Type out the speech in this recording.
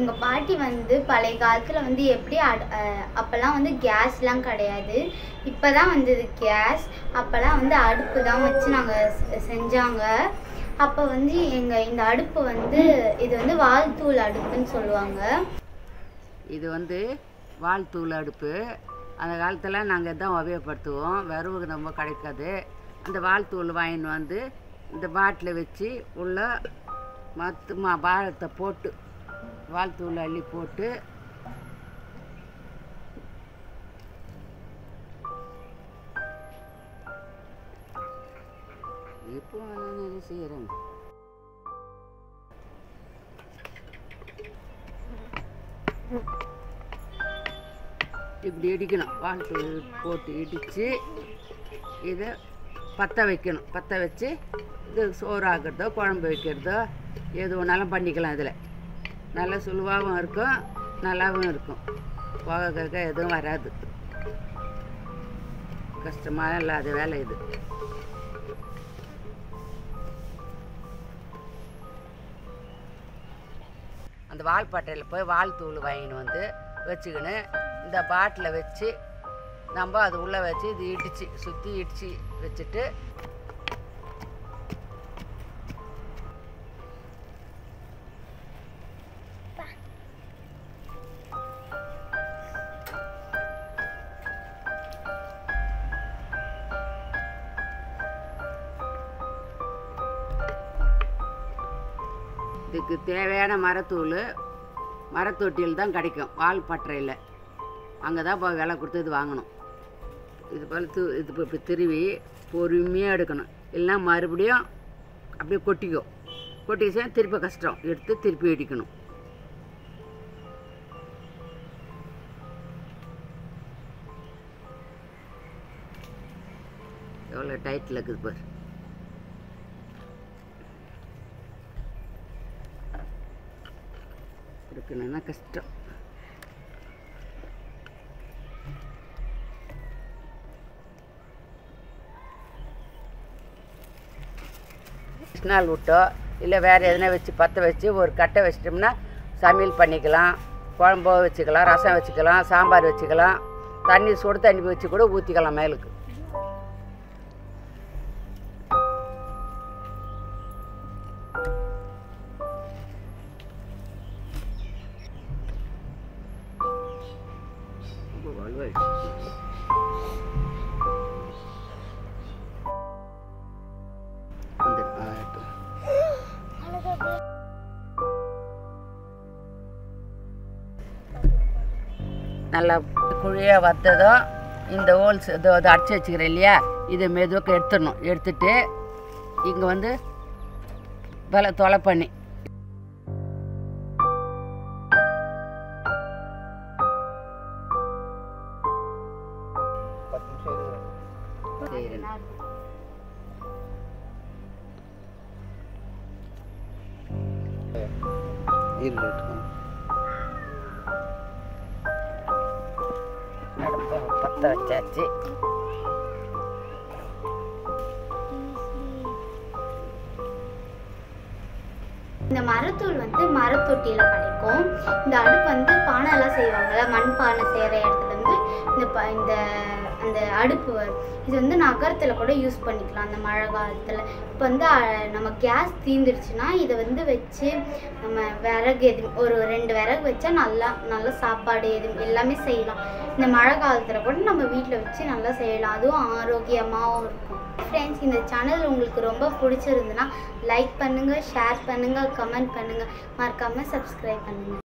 எங்கள் பாட்டி வந்து பழைய காலத்தில் வந்து எப்படி அடு அஹ் அப்போல்லாம் வந்து கேஸ்லாம் கிடையாது இப்போ தான் வந்தது கேஸ் அப்போல்லாம் வந்து அடுப்பு தான் வச்சு நாங்கள் செஞ்சாங்க அப்போ வந்து எங்கள் இந்த அடுப்பு வந்து இது வந்து வாழ்த்தூள் அடுப்புன்னு சொல்லுவாங்க இது வந்து வாழ்த்தூள் அடுப்பு அந்த காலத்தில் நாங்கள் இதான் உபயோகப்படுத்துவோம் விறகு ரொம்ப கிடைக்காது அந்த வாழ்த்தூள் வாங்கின்னு வந்து இந்த பாட்டில் வச்சு உள்ள மற்ற மா வாழத்தை போட்டு வாழ்த்தூள் அள்ளி போட்டு இப்போ என்ன செய்கிறேன் இப்படி இடிக்கணும் வாழ்த்து போட்டு இடித்து இதை பற்ற வைக்கணும் பற்ற வச்சு இது சோறு ஆக்குறதோ குழம்பு வைக்கிறதோ எது வேணாலும் பண்ணிக்கலாம் இதில் நல்லா சுலுவாகவும் இருக்கும் நல்லாவும் இருக்கும் போக கேட்க எதுவும் வராது கஷ்டமாக இல்லாத வேலை இது அந்த வால்பாட்டையில் போய் வால் தூள் வாங்கின்னு வந்து வச்சுக்கின்னு இந்த பாட்டில் வச்சு நம்ம அது உள்ளே வச்சு இது இடித்து சுற்றி இடித்து வச்சுட்டு இதுக்கு தேவையான மரத்தூள் மரத்தொட்டியில் தான் கிடைக்கும் வால் பட்டறையில் அங்கே தான் போய் விலை கொடுத்து இது வாங்கணும் இது போல் து இது இப்போ இப்படி திருவி பொறுமையாக எடுக்கணும் இல்லைன்னா மறுபடியும் அப்படியே கொட்டிக்கும் கொட்டிக்கிச்சா திருப்பி கஷ்டம் எடுத்து திருப்பி இடிக்கணும் எவ்வளோ டைட்டில் இருக்குது பாரு எடுக்கணும்னா கஷ்டம் நாள் விட்டோ இல்லை வேறு எதுனா வச்சு பற்ற வச்சு ஒரு கட்டை வச்சிட்டோம்னா சமையல் பண்ணிக்கலாம் குழம்போ வச்சுக்கலாம் ரசம் வச்சுக்கலாம் சாம்பார் வச்சுக்கலாம் தண்ணி சுடு தண்ணி வச்சு கூட ஊற்றிக்கலாம் மேலுக்கு ரொம்ப வலுவாயிடுச்சு. வந்துடு, ஆ, எடுத்து. நல்லா குழியாக வத்ததும் இந்த ஹோல்ஸ் இதோ இதை அடிச்சு வச்சுக்கிறேன் இல்லையா இதை மெதுவாக எடுத்துடணும் எடுத்துட்டு இங்கே வந்து வில தொலை பண்ணி செய்கிறேன் அடுப்பை பற்ற வச்சாச்சு இந்த மரத்தூள் வந்து மரத்தொட்டியில் கிடைக்கும் இந்த அடுப்பு வந்து பானை எல்லாம் செய்வாங்கல்ல மண் பானை செய்கிற இடத்துல வந்து இந்த ப இந்த அந்த அடுப்பு வரும் இது வந்து நகரத்தில் கூட யூஸ் பண்ணிக்கலாம் அந்த மழை காலத்தில் இப்போ வந்து அஹ், நம்ம கேஸ் தீந்துடுச்சுன்னா இதை வந்து வச்சு நம்ம விறகு எது ஒரு ரெண்டு விறகு வச்சா நல்லா நல்ல சாப்பாடு எது எல்லாமே செய்யலாம் இந்த மழை காலத்தில் கூட நம்ம வீட்டில் வச்சு நல்லா செய்யலாம் அதுவும் ஆரோக்கியமாகவும் இருக்கும் ஃப்ரெண்ட்ஸ் இந்த சேனல் உங்களுக்கு ரொம்ப பிடிச்சிருந்துன்னா லைக் பண்ணுங்கள் ஷேர் பண்ணுங்கள் கமெண்ட் பண்ணுங்கள் மறக்காமல் சப்ஸ்கிரைப் பண்ணுங்கள்